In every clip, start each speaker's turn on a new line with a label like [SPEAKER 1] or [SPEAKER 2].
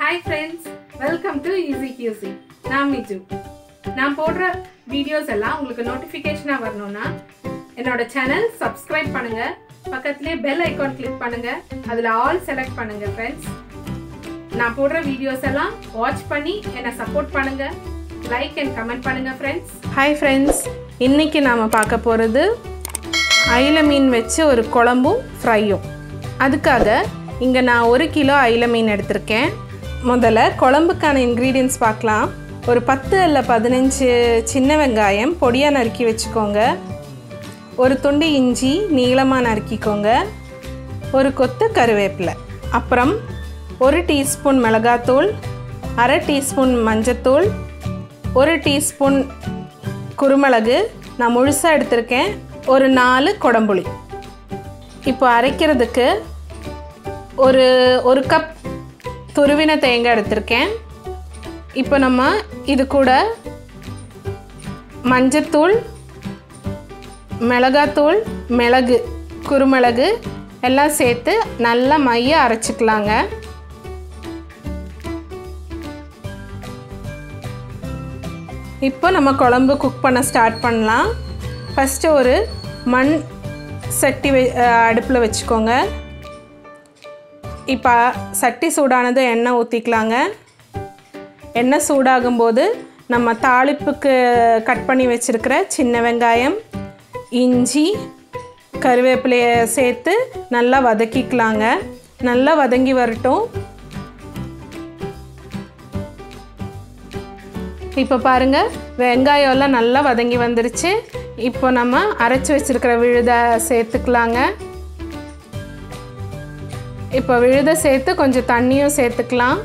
[SPEAKER 1] hi friends welcome to easy QC நான் மிஜு நான் போடுற வீடியோஸ் எல்லாம் உங்களுக்கு நோட்டிஃபிகேஷனாக வரணும்னா என்னோட சேனல் சப்ஸ்கிரைப் பண்ணுங்க பக்கத்துலேயே பெல் ஐக்கான் கிளிக் பண்ணுங்க அதில் ஆல் செலக்ட் பண்ணுங்க ஃப்ரெண்ட்ஸ் நான் போடுற வீடியோஸ் எல்லாம் வாட்ச் பண்ணி என்னை சப்போர்ட் பண்ணுங்க லைக் அண்ட் கமெண்ட் பண்ணுங்க ஃப்ரெண்ட்ஸ் ஹாய் ஃப்ரெண்ட்ஸ் இன்னைக்கு நாம் பார்க்க போகிறது அயில மீன் வச்சு ஒரு குழம்பும் ஃப்ரையும் அதுக்காக இங்கே நான் ஒரு கிலோ அயில மீன் எடுத்திருக்கேன் முதல்ல குழம்புக்கான இன்க்ரீடியன்ஸ் பார்க்கலாம் ஒரு பத்து அல்ல பதினஞ்சு சின்ன வெங்காயம் பொடியாக நறுக்கி வச்சுக்கோங்க ஒரு துண்டு இஞ்சி நீளமாக நறுக்கிக்கோங்க ஒரு கொத்து கருவேப்பிலை அப்புறம் ஒரு டீஸ்பூன் மிளகாத்தூள் அரை டீஸ்பூன் மஞ்சத்தூள் ஒரு டீஸ்பூன் குருமிளகு நான் முழுசாக எடுத்திருக்கேன் ஒரு நாலு குடம்புளி இப்போ அரைக்கிறதுக்கு ஒரு ஒரு கப் துருவின தேங்காய் எடுத்திருக்கேன் இப்போ நம்ம இது கூட மஞ்சத்தூள் மிளகாத்தூள் மிளகு குருமிளகு எல்லாம் சேர்த்து நல்லா மைய அரைச்சிக்கலாங்க இப்போ நம்ம குழம்பு குக் பண்ண ஸ்டார்ட் பண்ணலாம் ஃபஸ்ட்டு ஒரு மண் சட்டி வெ அடுப்பில் வச்சுக்கோங்க இப்போ சட்டி சூடானது எண்ணெய் ஊற்றிக்கலாங்க எண்ணெய் சூடாகும்போது நம்ம தாளிப்புக்கு கட் பண்ணி வச்சுருக்கிற சின்ன வெங்காயம் இஞ்சி கருவேப்பிலையை சேர்த்து நல்லா வதக்கிக்கலாங்க நல்லா வதங்கி வரட்டும் இப்போ பாருங்கள் வெங்காயம் எல்லாம் நல்லா வதங்கி வந்துருச்சு இப்போ நம்ம அரைச்சி வச்சுருக்கிற விழுத சேர்த்துக்கலாங்க இப்போ விழுத சேர்த்து கொஞ்சம் தண்ணியும் சேர்த்துக்கலாம்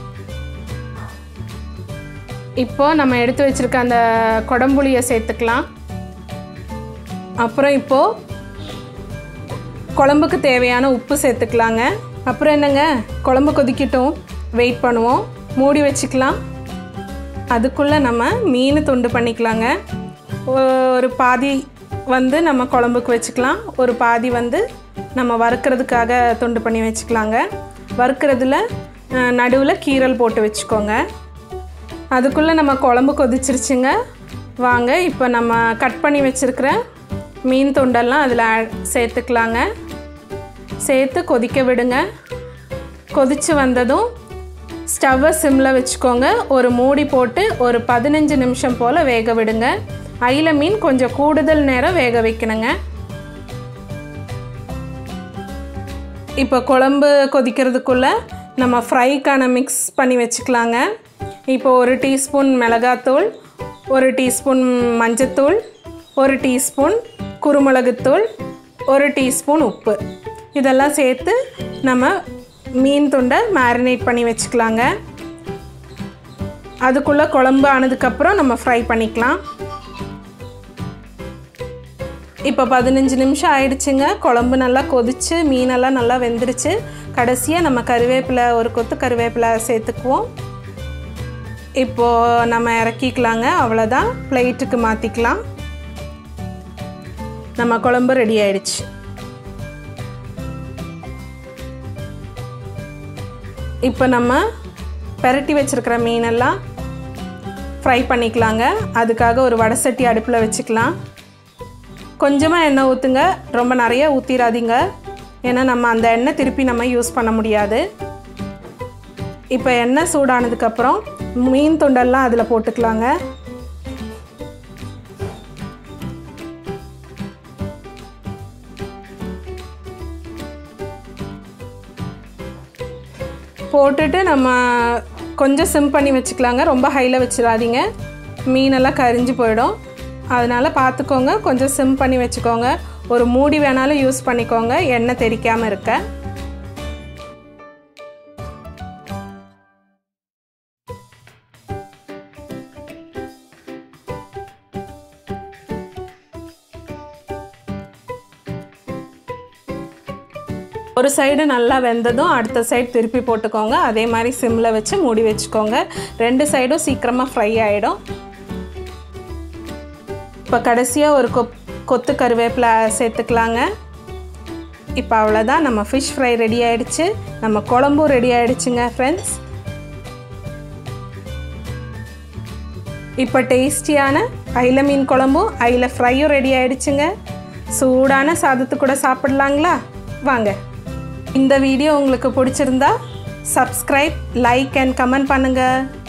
[SPEAKER 1] இப்போ நம்ம எடுத்து வச்சுருக்க அந்த குடம்புளியை சேர்த்துக்கலாம் அப்புறம் இப்போது குழம்புக்கு தேவையான உப்பு சேர்த்துக்கலாங்க அப்புறம் என்னங்க குழம்பு கொதிக்கட்டும் வெயிட் பண்ணுவோம் மூடி வச்சுக்கலாம் அதுக்குள்ளே நம்ம மீன் துண்டு பண்ணிக்கலாங்க ஒரு பாதி வந்து நம்ம குழம்புக்கு வச்சுக்கலாம் ஒரு பாதி வந்து நம்ம வறுக்கிறதுக்காக துண்டு பண்ணி வச்சுக்கலாங்க வறுக்கிறதுல நடுவில் கீரல் போட்டு வச்சுக்கோங்க அதுக்குள்ளே நம்ம குழம்பு கொதிச்சிருச்சுங்க வாங்க இப்போ நம்ம கட் பண்ணி வச்சுருக்கிற மீன் துண்டெல்லாம் அதில் சேர்த்துக்கலாங்க சேர்த்து கொதிக்க விடுங்க கொதித்து வந்ததும் ஸ்டவ்வை சிம்மில் வச்சுக்கோங்க ஒரு மூடி போட்டு ஒரு பதினஞ்சு நிமிஷம் போல் வேக விடுங்க அயில மீன் கொஞ்சம் கூடுதல் நேரம் வேக வைக்கணுங்க இப்போ குழம்பு கொதிக்கிறதுக்குள்ளே நம்ம ஃப்ரைக்கான மிக்ஸ் பண்ணி வச்சுக்கலாங்க இப்போ ஒரு டீஸ்பூன் மிளகாத்தூள் ஒரு டீஸ்பூன் மஞ்சத்தூள் ஒரு டீஸ்பூன் குருமிளகுத்தூள் ஒரு டீஸ்பூன் உப்பு இதெல்லாம் சேர்த்து நம்ம மீன் துண்டை மேரினேட் பண்ணி வச்சுக்கலாங்க அதுக்குள்ளே குழம்பு ஆனதுக்கப்புறம் நம்ம ஃப்ரை பண்ணிக்கலாம் இப்போ பதினஞ்சு நிமிஷம் ஆயிடுச்சுங்க குழம்பு நல்லா கொதிச்சு மீனெல்லாம் நல்லா வெந்துருச்சு கடைசியாக நம்ம கருவேப்பிலை ஒரு கொத்து கருவேப்பிலை சேர்த்துக்குவோம் இப்போது நம்ம இறக்கிக்கலாங்க அவ்வளோதான் பிளேட்டுக்கு மாற்றிக்கலாம் நம்ம குழம்பு ரெடி ஆயிடுச்சு இப்போ நம்ம பெரட்டி வச்சுருக்கிற மீனெல்லாம் ஃப்ரை பண்ணிக்கலாங்க அதுக்காக ஒரு வடை சட்டி அடுப்பில் வச்சுக்கலாம் கொஞ்சமாக எண்ணெய் ஊற்றுங்க ரொம்ப நிறைய ஊற்றிடாதீங்க ஏன்னா நம்ம அந்த எண்ணெய் திருப்பி நம்ம யூஸ் பண்ண முடியாது இப்போ எண்ணெய் சூடானதுக்கப்புறம் மீன் துண்டெல்லாம் அதில் போட்டுக்கலாங்க போட்டுட்டு நம்ம கொஞ்சம் சிம் பண்ணி வச்சுக்கலாங்க ரொம்ப ஹையில் வச்சிடாதீங்க மீனெல்லாம் கரிஞ்சு போயிடும் அதனால் பார்த்துக்கோங்க கொஞ்சம் சிம் பண்ணி வச்சுக்கோங்க ஒரு மூடி வேணாலும் யூஸ் பண்ணிக்கோங்க எண்ணெய் தெரிக்காமல் இருக்க ஒரு சைடு நல்லா வெந்ததும் அடுத்த சைடு திருப்பி போட்டுக்கோங்க அதே மாதிரி சிம்மில் வச்சு மூடி வச்சுக்கோங்க ரெண்டு சைடும் சீக்கிரமாக ஃப்ரை ஆகிடும் இப்போ கடைசியாக ஒரு கொப் கொத்து கருவேப்பிலை சேர்த்துக்கலாங்க இப்போ அவ்வளோதான் நம்ம ஃபிஷ் ஃப்ரை ரெடி ஆகிடுச்சு நம்ம குழம்பும் ரெடி ஆகிடுச்சுங்க ஃப்ரெண்ட்ஸ் இப்போ டேஸ்டியான அயில மீன் குழம்பும் அயில ஃப்ரையும் ரெடி ஆயிடுச்சுங்க சூடான சாதத்து கூட சாப்பிடலாங்களா வாங்க இந்த வீடியோ உங்களுக்கு பிடிச்சிருந்தா சப்ஸ்கிரைப் லைக் அண்ட் கமெண்ட் பண்ணுங்கள்